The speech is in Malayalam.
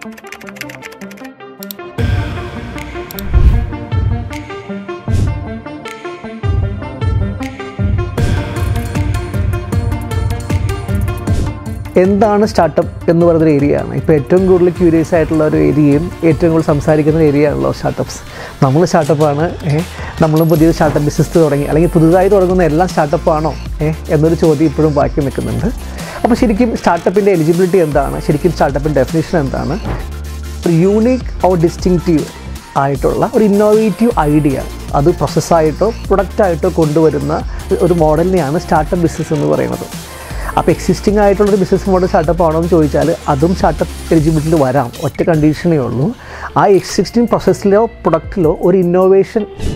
എന്താണ് സ്റ്റാർട്ടപ്പ് എന്ന് പറയുന്നൊരു ഏരിയയാണ് ഇപ്പോൾ ഏറ്റവും കൂടുതൽ ക്യൂരിയസ് ആയിട്ടുള്ള ഒരു ഏരിയയും ഏറ്റവും കൂടുതൽ സംസാരിക്കുന്ന ഒരു ഏരിയ ആണല്ലോ സ്റ്റാർട്ടപ്പ്സ് നമ്മൾ സ്റ്റാർട്ടപ്പാണ് നമ്മളും പുതിയ സ്റ്റാർട്ടപ്പ് ബിസിനസ് തുടങ്ങി അല്ലെങ്കിൽ പുതുതായി തുടങ്ങുന്ന എല്ലാം സ്റ്റാർട്ടപ്പാണോ ഏഹ് എന്നൊരു ചോദ്യം ഇപ്പോഴും ബാക്കി നിൽക്കുന്നുണ്ട് അപ്പോൾ ശരിക്കും സ്റ്റാർട്ടപ്പിൻ്റെ എലിജിബിലിറ്റി എന്താണ് ശരിക്കും സ്റ്റാർട്ടപ്പിൻ്റെ ഡെഫിനേഷൻ എന്താണ് ഒരു യൂണീക്ക് ഓർ ഡിസ്റ്റിങ്റ്റീവ് ആയിട്ടുള്ള ഒരു ഇന്നോവേറ്റീവ് ഐഡിയ അത് പ്രോസസ്സായിട്ടോ പ്രൊഡക്റ്റായിട്ടോ കൊണ്ടുവരുന്ന ഒരു മോഡലിനെയാണ് സ്റ്റാർട്ടപ്പ് ബിസിനസ് എന്ന് പറയുന്നത് അപ്പോൾ എക്സിസ്റ്റിംഗ് ആയിട്ടുള്ളൊരു ബിസിനസ് മോഡൽ സ്റ്റാർട്ടപ്പ് ആണോ എന്ന് ചോദിച്ചാൽ അതും സ്റ്റാർട്ടപ്പ് എലിജിബിലിറ്റിയിൽ വരാം ഒറ്റ കണ്ടീഷനേ ഉള്ളൂ ആ എക്സിസ്റ്റിംഗ് പ്രോസസ്സിലോ പ്രൊഡക്റ്റിലോ ഒരു ഇന്നോവേഷൻ